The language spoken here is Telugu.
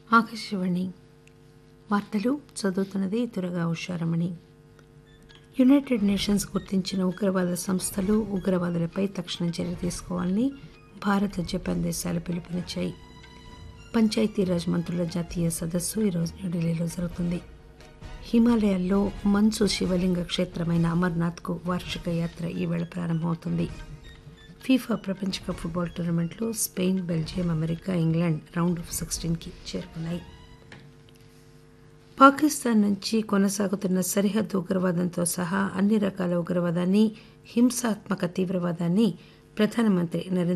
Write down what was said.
ఆకాశవాణి వార్తలు చదువుతున్నది దురగా ఉషారమణి యునైటెడ్ నేషన్స్ గుర్తించిన ఉగ్రవాద సంస్థలు ఉగ్రవాదులపై తక్షణ చర్య తీసుకోవాలని భారత్ జపాన్ దేశాలు పిలుపునిచ్చాయి పంచాయతీరాజ్ మంత్రుల జాతీయ సదస్సు ఈరోజు న్యూఢిల్లీలో జరుగుతుంది హిమాలయాల్లో మంచు శివలింగ క్షేత్రమైన అమర్నాథ్కు వార్షిక యాత్ర ఈవేళ ప్రారంభమవుతుంది ఫీఫా ప్రపంచ కప్ ఫుట్బాల్ టోర్నమెంట్లో Spain Belgium America England round of సిక్స్టీన్కి చేరుకున్నాయి పాకిస్తాన్ నుంచి కొనసాగుతున్న సరిహద్దు ఉగ్రవాదంతో సహా అన్ని రకాల ఉగ్రవాదాన్ని హింసాత్మక తీవ్రవాదాన్ని ప్రధానమంత్రి నరేంద్ర